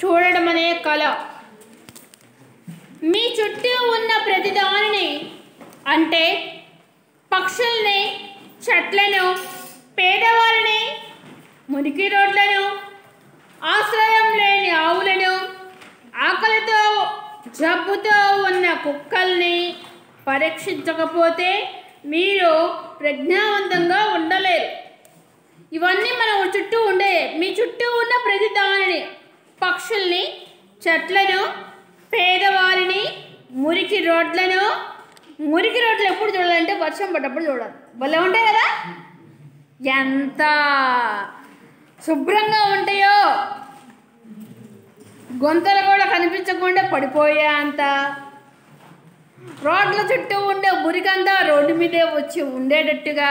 చూడడం అనే కళ మీ చుట్టూ ఉన్న ప్రతిదానిని అంటే పక్షుల్ని చెట్లను పేదవారిని మురికి రోడ్లను ఆశ్రయం లేని ఆవులను ఆకలితో జబ్బుతో ఉన్న కుక్కల్ని పరీక్షించకపోతే మీరు ప్రజ్ఞావంతంగా ఉండలేరు ఇవన్నీ మనం చుట్టూ ఉండే మీ చుట్టూ ఉన్న ప్రతి దానిని పక్షుల్ని చెట్లను పేదవారిని మురికి రోడ్లను మురికి రోడ్లు ఎప్పుడు చూడాలంటే వర్షం పడ్డప్పుడు చూడాలి భలే ఉంటాయి కదా ఎంత శుభ్రంగా ఉంటాయో గొంతలు కూడా కనిపించకుండా పడిపోయే అంత రోడ్ల చుట్టూ ఉండే మురికంతా రోడ్డు మీదే వచ్చి ఉండేటట్టుగా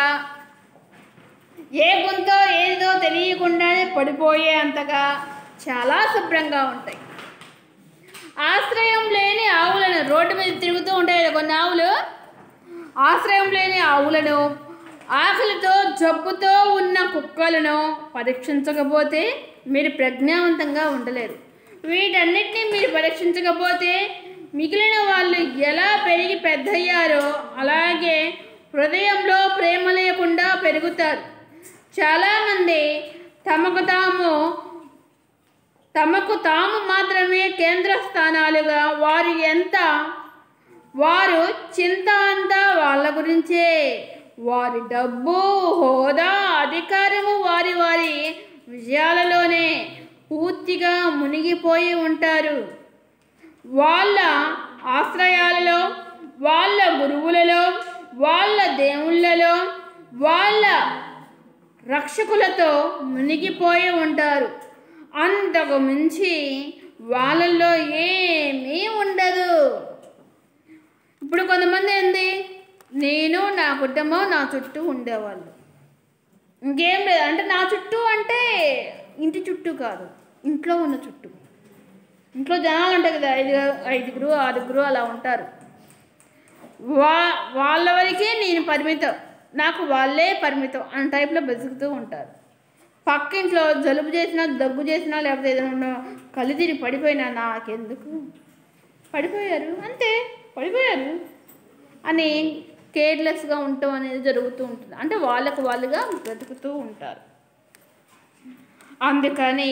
ఏ గొంతో ఏదో తెలియకుండానే పడిపోయే అంతగా చాలా శుభ్రంగా ఉంటాయి ఆశ్రయం లేని ఆవులను రోడ్డు మీద తిరుగుతూ ఉంటాయి కదా కొన్ని ఆవులు ఆశ్రయం లేని ఆవులను ఆకలితో జబ్బుతో ఉన్న కుక్కలను పరీక్షించకపోతే మీరు ప్రజ్ఞావంతంగా ఉండలేరు వీటన్నిటిని మీరు పరీక్షించకపోతే మిగిలిన వాళ్ళు ఎలా పెరిగి పెద్దయ్యారో అలాగే హృదయంలో ప్రేమ లేకుండా పెరుగుతారు చాలామంది తమకు తాము తమకు తాము మాత్రమే కేంద్ర స్థానాలుగా వారు ఎంత వారు చింత అంతా వాళ్ళ గురించే వారి డబ్బు హోదా అధికారము వారి వారి విజయాలలోనే పూర్తిగా మునిగిపోయి ఉంటారు వాళ్ళ ఆశ్రయాలలో వాళ్ళ గురువులలో వాళ్ళ దేవుళ్ళలో వాళ్ళ రక్షకులతో మునిగిపోయి ఉంటారు అంతకు మించి వాళ్ళల్లో ఏమీ ఉండదు ఇప్పుడు కొంతమంది ఏంది నేను నా కుటుంబం నా చుట్టూ ఉండేవాళ్ళు ఇంకేం లేదు అంటే నా చుట్టూ అంటే ఇంటి చుట్టూ కాదు ఇంట్లో ఉన్న చుట్టూ ఇంట్లో జనాలు ఉంటాయి కదా ఐదు ఐదుగురు ఆరుగురు అలా ఉంటారు వా వాళ్ళ వరకే నేను పరిమితం నాకు వాళ్ళే పరిమితం అన్న టైప్లో బతుకుతూ ఉంటారు పక్కింట్లో జలుబు చేసినా దగ్గు చేసినా లేకపోతే ఏదైనా కళ్ళు తిరిగి పడిపోయినా నాకెందుకు పడిపోయారు అంతే పడిపోయారు అని కేర్లెస్గా ఉండటం అనేది జరుగుతూ ఉంటుంది అంటే వాళ్ళకు వాళ్ళుగా బ్రతుకుతూ ఉంటారు అందుకని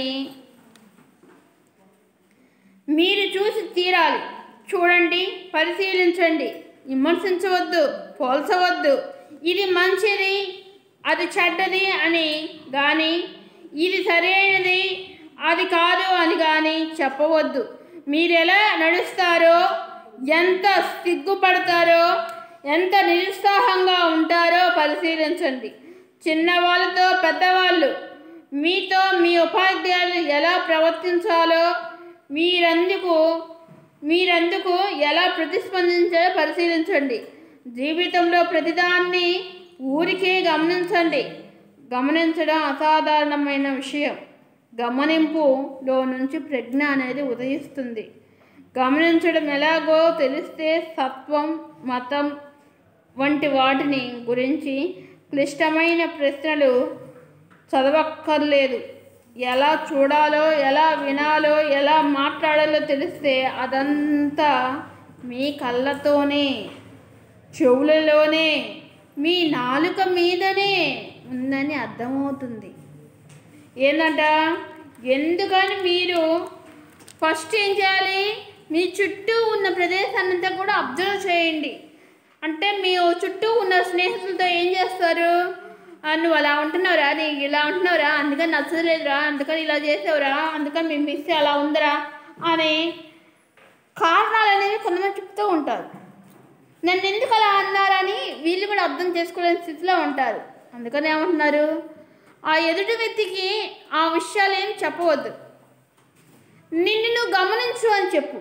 మీరు చూసి తీరాలి చూడండి పరిశీలించండి విమర్శించవద్దు పోల్చవద్దు ఇది మంచిది అది చెడ్డది అని కానీ ఇది సరైనది అది కాదు అని కానీ చెప్పవద్దు మీరు ఎలా నడుస్తారో ఎంత సిగ్గుపడతారో ఎంత నిరుత్సాహంగా ఉంటారో పరిశీలించండి చిన్నవాళ్ళతో పెద్దవాళ్ళు మీతో మీ ఉపాధ్యాయులు ఎలా ప్రవర్తించాలో మీరందుకు మీరందుకు ఎలా ప్రతిస్పందించాలో పరిశీలించండి జీవితంలో ప్రతిదాన్ని ఊరికే గమనించండి గమనించడం అసాధారణమైన విషయం గమనింపులో నుంచి ప్రజ్ఞ అనేది ఉదయిస్తుంది గమనించడం ఎలాగో తెలిస్తే సత్వం మతం వంటి వాటిని గురించి క్లిష్టమైన ప్రశ్నలు చదవక్కర్లేదు ఎలా చూడాలో ఎలా వినాలో ఎలా మాట్లాడాలో తెలిస్తే అదంతా మీ కళ్ళతోనే చెవులలోనే మీ నాలుక మీదనే ఉందని అర్థమవుతుంది ఏంటంట ఎందుకని మీరు ఫస్ట్ ఏం చేయాలి మీ చుట్టూ ఉన్న ప్రదేశాన్నంతా కూడా అబ్జర్వ్ చేయండి అంటే మీ చుట్టూ ఉన్న స్నేహితులతో ఏం చేస్తారు "ఆ, నువ్వు అలా ఉంటున్నావురా నీకు ఇలా ఉంటున్నావురా అందుకని నచ్చలేదురా అందుకని ఇలా చేసావురా అందుకని మీ మిస్ అలా ఉందిరా అని కారణాలు అనేవి కొంతమంది చెప్తూ ఉంటారు నన్ను ఎందుకు అలా అన్నారని వీళ్ళు కూడా అర్థం చేసుకోలేని స్థితిలో ఉంటారు అందుకని ఏమంటున్నారు ఆ ఎదుటి వ్యక్తికి ఆ విషయాలు ఏం చెప్పవద్దు నిన్ను నువ్వు గమనించు అని చెప్పు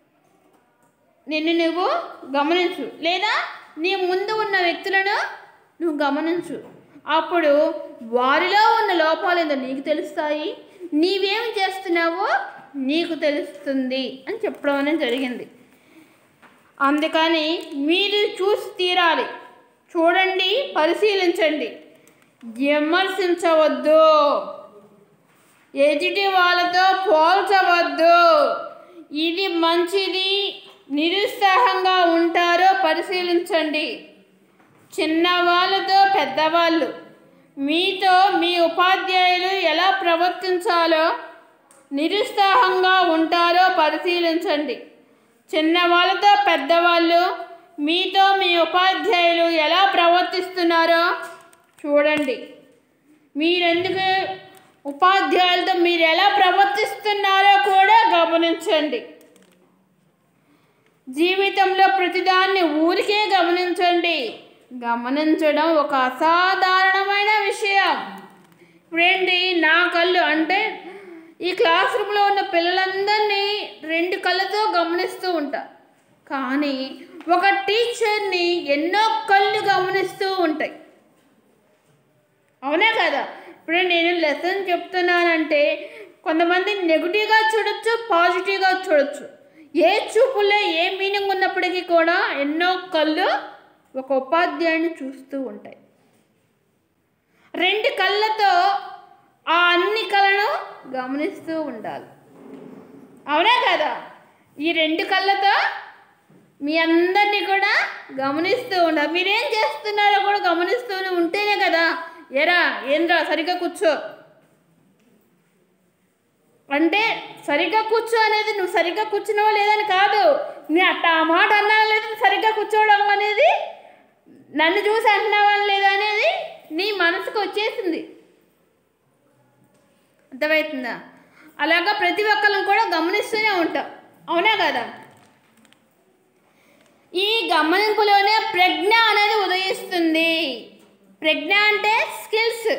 నిన్ను నువ్వు గమనించు లేదా నీ ముందు ఉన్న వ్యక్తులను నువ్వు గమనించు అప్పుడు వారిలో ఉన్న లోపాలు ఏందో నీకు తెలుస్తాయి నీవేం చేస్తున్నావో నీకు తెలుస్తుంది అని చెప్పడం అనేది జరిగింది అందుకని మీరు చూసి తీరాలి చూడండి పరిశీలించండి విమర్శించవద్దు ఎదుటి వాళ్ళతో పోల్చవద్దు ఇది మంచిది నిరుత్సాహంగా ఉంటారో పరిశీలించండి చిన్నవాళ్ళతో పెద్దవాళ్ళు మీతో మీ ఉపాధ్యాయులు ఎలా ప్రవర్తించాలో నిరుత్సాహంగా ఉంటారో పరిశీలించండి చిన్నవాళ్ళతో పెద్దవాళ్ళు మీతో మీ ఉపాధ్యాయులు ఎలా ప్రవర్తిస్తున్నారో చూడండి మీరెందుకు ఉపాధ్యాయులతో మీరు ఎలా ప్రవర్తిస్తున్నారో కూడా గమనించండి జీవితంలో ప్రతిదాన్ని ఊరికే గమనించండి గమనించడం ఒక అసాధారణమైన విషయం ఇప్పుడేంటి నా కళ్ళు అంటే ఈ క్లాస్ రూమ్లో ఉన్న పిల్లలందరినీ రెండు కళ్ళతో గమనిస్తూ ఉంటా కానీ ఒక టీచర్ని ఎన్నో కళ్ళు గమనిస్తూ ఉంటాయి అవునా కదా ఇప్పుడు నేను లెసన్ చెప్తున్నానంటే కొంతమంది నెగిటివ్గా చూడొచ్చు పాజిటివ్గా చూడొచ్చు ఏ చూపులో ఏ మీనింగ్ ఉన్నప్పటికీ కూడా ఎన్నో కళ్ళు ఒక ఉపాధ్యాయుని చూస్తూ ఉంటాయి రెండు కళ్ళతో ఆ అన్ని కళను గమనిస్తూ ఉండాలి అవునా కదా ఈ రెండు కళ్ళతో మీ అందరినీ కూడా గమనిస్తూ ఉండాలి మీరేం చేస్తున్నారో కూడా గమనిస్తూనే ఉంటేనే కదా ఎరా ఏంద్రా సరిగ్గా కూర్చో అంటే సరిగ్గా కూర్చో అనేది నువ్వు సరిగ్గా కూర్చున్నావా లేదని కాదు నీ అట్ట ఆ మాట అన్నా లేదు నువ్వు సరిగ్గా కూర్చోవడం అనేది నన్ను చూసి అంటున్నావా లేదా అనేది నీ మనసుకు వచ్చేసింది అర్థమవుతుందా అలాగా ప్రతి ఒక్కరిని కూడా గమనిస్తూనే ఉంటాం అవునా కదా ఈ గమనింపులోనే ప్రజ్ఞ అనేది ఉదయిస్తుంది ప్రజ్ఞ అంటే స్కిల్స్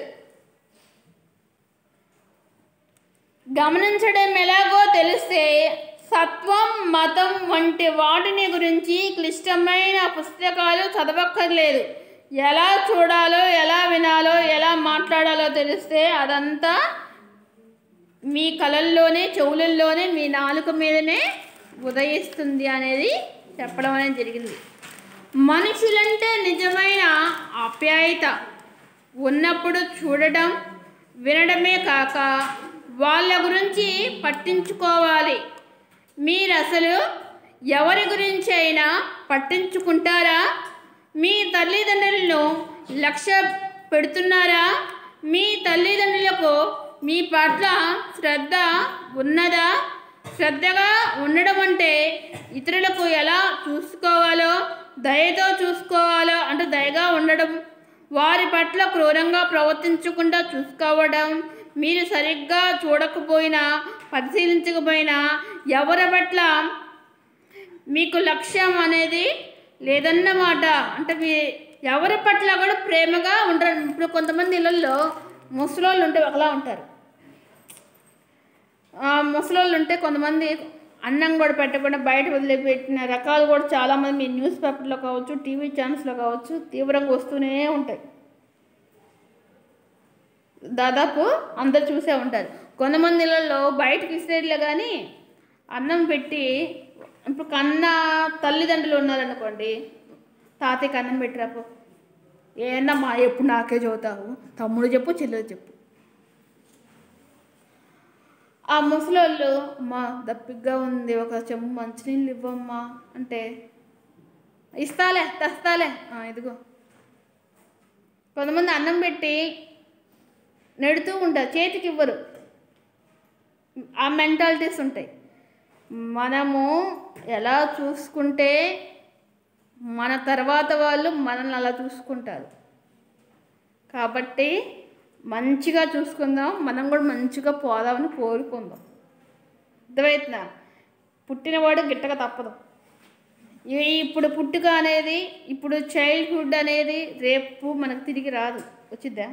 గమనించడం ఎలాగో తెలిస్తే సత్వం మతం వంటి వాటిని గురించి క్లిష్టమైన పుస్తకాలు చదవక్కర్లేదు ఎలా చూడాలో ఎలా వినాలో ఎలా మాట్లాడాలో తెలిస్తే అదంతా మీ కళల్లోనే చెవులల్లోనే మీ నాలుక మీదనే ఉదయిస్తుంది అనేది చెప్పడం అనేది జరిగింది మనుషులంటే నిజమైన ఆప్యాయత ఉన్నప్పుడు చూడటం వినడమే కాక వాళ్ళ గురించి పట్టించుకోవాలి మీరు అసలు ఎవరి గురించి అయినా పట్టించుకుంటారా మీ తల్లిదండ్రులను లక్ష్య పెడుతున్నారా మీ తల్లిదండ్రులకు మీ పట్ల శ్రద్ధ ఉన్నదా శ్రద్ధగా ఉండడం అంటే ఇతరులకు ఎలా చూసుకోవాలో దయతో చూసుకోవాలో అంటే దయగా ఉండడం వారి పట్ల క్రూరంగా ప్రవర్తించకుండా చూసుకోవడం మీరు సరిగ్గా చూడకపోయినా పరిశీలించకపోయినా ఎవరి పట్ల మీకు లక్ష్యం అనేది లేదన్నమాట అంటే మీ ఎవరి పట్ల కూడా ప్రేమగా ఉండరు ఇప్పుడు కొంతమంది ఇళ్ళల్లో ముసలోళ్ళు ఉంటే ఒకలా ఉంటారు ఆ ముసలోళ్ళు ఉంటే కొంతమంది అన్నం కూడా పెట్టకుండా బయట వదిలిపెట్టిన రకాలు కూడా చాలామంది మీ న్యూస్ పేపర్లో కావచ్చు టీవీ ఛానల్స్లో కావచ్చు తీవ్రంగా వస్తూనే ఉంటాయి దాదాపు అందరు చూసే ఉంటారు కొంతమంది ఇళ్ళల్లో బయటకి ఇస్రేట్లే కానీ అన్నం పెట్టి ఇప్పుడు కన్న తల్లిదండ్రులు ఉన్నారనుకోండి తాతయ్యకి అన్నం పెట్టిరాపో ఏందమ్మా ఎప్పుడు నాకే చదువుతావు తమ్ముడు చెప్పు చెల్లెలు చెప్పు ఆ ముసలోళ్ళు అమ్మా దప్పిగ్గా ఉంది ఒక చెంబు మంచినీళ్ళు ఇవ్వమ్మా అంటే ఇస్తాలే తెస్తాలే "ఆ, ఇదిగో కొంతమంది అన్నం పెట్టి నెడుతూ ఉంటారు చేతికి ఇవ్వరు ఆ మెంటాలిటీస్ ఉంటాయి మనము ఎలా చూసుకుంటే మన తర్వాత వాళ్ళు మనల్ని అలా చూసుకుంటారు కాబట్టి మంచిగా చూసుకుందాం మనం కూడా మంచిగా పోదామని కోరుకుందాం అర్థమవుతుందా పుట్టినవాడు గిట్టక తప్పదు ఈ ఇప్పుడు పుట్టుక అనేది ఇప్పుడు చైల్డ్హుడ్ అనేది రేపు మనకు తిరిగి రాదు వచ్చిద్దా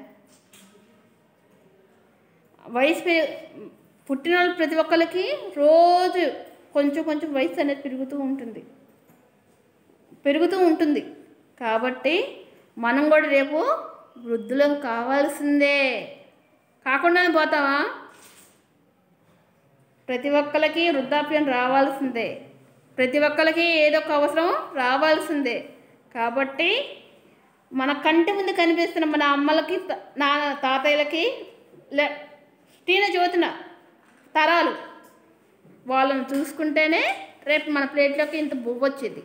వయసు పెరి- పుట్టిన వాళ్ళు ప్రతి ఒక్కరికి రోజు కొంచెం కొంచెం వయసు అనేది పెరుగుతూ ఉంటుంది పెరుగుతూ ఉంటుంది కాబట్టి మనం కూడా రేపు వృద్ధులం కావాల్సిందే కాకుండానే పోతామా ప్రతి ఒక్కరికి వృద్ధాప్యం రావాల్సిందే ప్రతి ఒక్కరికి ఏదో ఒక అవసరం రావాల్సిందే కాబట్టి మన కంటి ముందు కనిపిస్తున్న మన అమ్మలకి త- నా తాతయ్యలకి లే తిన జ్యోతిన తరాలు వాళ్ళని చూసుకుంటేనే రేపు మన ప్లేట్లోకి ఇంత బువ్వ వచ్చేది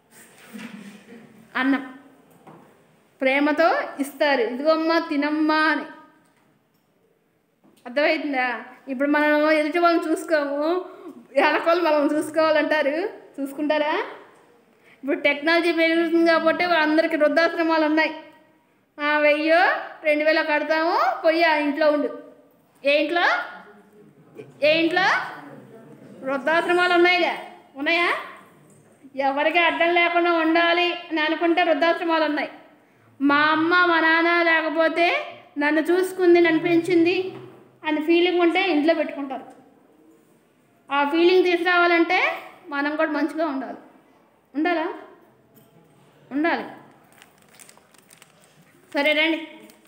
అన్నం ప్రేమతో ఇస్తారు ఇదిగోమ్మా తినమ్మా అని అర్థమవుతుందా ఇప్పుడు మనం ఎదుటి వాళ్ళని చూసుకోము వెనకాల మనం చూసుకోవాలంటారు చూసుకుంటారా ఇప్పుడు టెక్నాలజీ పెరుగుతుంది కాబట్టి అందరికీ వృద్ధాశ్రమాలు ఉన్నాయి ఆ, వెయ్యో రెండు వేల కడతాము పోయి ఆ ఇంట్లో ఉండు ఏ ఇంట్లో ఏ ఇంట్లో వృద్ధాశ్రమాలు ఉన్నాయిగా ఉన్నాయా ఎవరికి అడ్డం లేకుండా ఉండాలి అని అనుకుంటే వృద్ధాశ్రమాలు ఉన్నాయి మా అమ్మ మా నాన్న లేకపోతే నన్ను చూసుకుంది నన్ను పెంచింది అని ఫీలింగ్ ఉంటే ఇంట్లో పెట్టుకుంటారు ఆ ఫీలింగ్ తీసుకురావాలంటే మనం కూడా మంచిగా ఉండాలి ఉండాలా ఉండాలి సరే రండి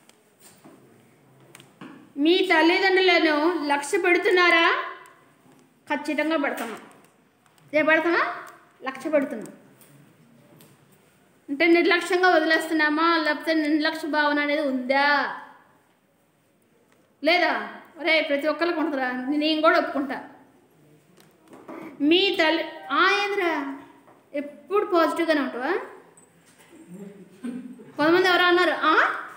మీ తల్లిదండ్రులను లక్ష్య పెడుతున్నారా ఖచ్చితంగా పెడుతున్నాం ఏ పెడుతున్నా లక్ష్య పెడుతున్నాం అంటే నిర్లక్ష్యంగా వదిలేస్తున్నామా లేకపోతే నిర్లక్ష్య భావన అనేది ఉందా లేదా ఒరే ప్రతి ఒక్కరికి ఉంటుందా నేను కూడా ఒప్పుకుంటా మీ తల్లి ఆ ఏంద్రా ఎప్పుడు పాజిటివ్గానే ఉంటావా కొంతమంది ఎవరు అన్నారు ఆ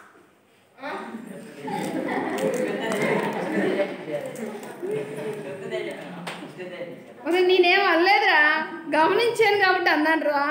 ఒరే నేనేం అనలేదురా గమనించాను కాబట్టి అన్నాను రా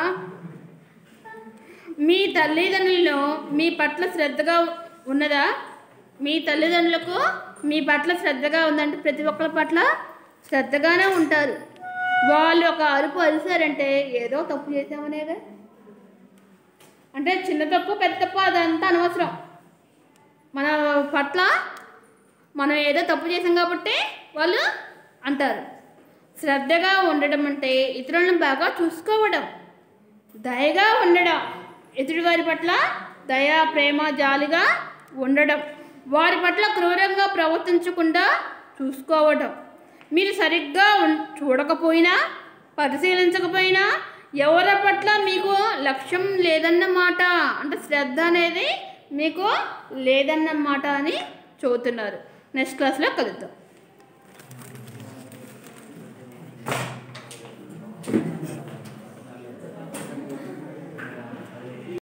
మీ తల్లిదండ్రులను మీ పట్ల శ్రద్ధగా ఉన్నదా మీ తల్లిదండ్రులకు మీ పట్ల శ్రద్ధగా ఉందంటే ప్రతి ఒక్కరి పట్ల శ్రద్ధగానే ఉంటారు వాళ్ళు ఒక అరుపు అరిసారంటే ఏదో తప్పు చేసామనేగా అంటే చిన్న తప్పు పెద్ద తప్పు అదంతా అనవసరం మన పట్ల మనం ఏదో తప్పు చేసాం కాబట్టి వాళ్ళు అంటారు శ్రద్ధగా ఉండడం అంటే ఇతరులను బాగా చూసుకోవడం దయగా ఉండడం ఎదుటి వారి పట్ల దయ ప్రేమ జాలిగా ఉండడం వారి పట్ల క్రూరంగా ప్రవర్తించకుండా చూసుకోవడం మీరు సరిగ్గా ఉన్ చూడకపోయినా పరిశీలించకపోయినా ఎవరి పట్ల మీకు లక్ష్యం లేదన్నమాట అంటే శ్రద్ధ అనేది మీకు లేదన్నమాట అని చెబుతున్నారు నెక్స్ట్ క్లాస్లో కలుద్దాం